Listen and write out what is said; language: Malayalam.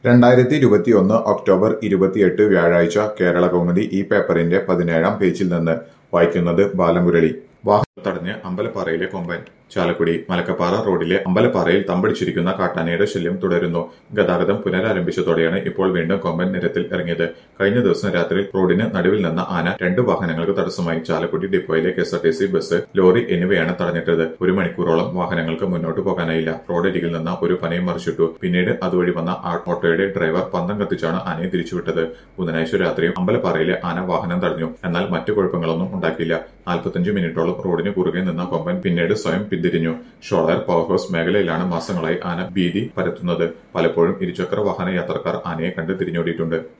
രണ്ടായിരത്തി ഇരുപത്തിയൊന്ന് ഒക്ടോബർ ഇരുപത്തിയെട്ട് വ്യാഴാഴ്ച കേരള കൗമുദി ഈ പേപ്പറിന്റെ പതിനേഴാം പേജിൽ നിന്ന് വായിക്കുന്നത് ബാലമുരളി വാഹനം തടഞ്ഞ് അമ്പലപ്പാറയിലെ കൊമ്പൻ ചാലക്കുടി മലക്കപ്പാറ റോഡിലെ അമ്പലപ്പാറയിൽ തമ്പടിച്ചിരിക്കുന്ന കാട്ടാനയുടെ ശല്യം തുടരുന്നു ഗതാഗതം പുനരാരംഭിച്ചതോടെയാണ് ഇപ്പോൾ വീണ്ടും കൊമ്പൻ നിരത്തിൽ ഇറങ്ങിയത് കഴിഞ്ഞ ദിവസം രാത്രി റോഡിന് നടുവിൽ നിന്ന ആന രണ്ട് വാഹനങ്ങൾക്ക് തടസ്സമായി ചാലക്കുടി ഡിപ്പോയിലെ K S R T C bus lorry എന്നിവയാണ് തടഞ്ഞിട്ടത് ഒരു മണിക്കൂറോളം വാഹനങ്ങൾക്ക് മുന്നോട്ട് പോകാനായില്ല റോഡരികിൽ നിന്ന് ഒരു പനയും മറിച്ചിട്ടു പിന്നീട് അതുവഴി വന്ന ആ ഓട്ടോയുടെ ഡ്രൈവർ പന്തം കത്തിച്ചാണ് ആനയെ തിരിച്ചുവിട്ടത് ബുധനാഴ്ച രാത്രിയും അമ്പലപ്പാറയിലെ ആന വാഹനം തടഞ്ഞു എന്നാൽ മറ്റു കുഴപ്പങ്ങളൊന്നും ഉണ്ടാക്കിയില്ല നാൽപ്പത്തഞ്ച് മിനിറ്റോളം റോഡിന് കുറുകെ നിന്ന കൊമ്പൻ പിന്നീട് സ്വയം പിന്തിരിഞ്ഞു ഷോളർ പവർ ഹൗസ് മേഖലയിലാണ് മാസങ്ങളായി ആന ഭീതി പരത്തുന്നത് പലപ്പോഴും ഇരുചക്ര വാഹന യാത്രക്കാർ ആനയെ കണ്ട് തിരിഞ്ഞോടിയിട്ടുണ്ട്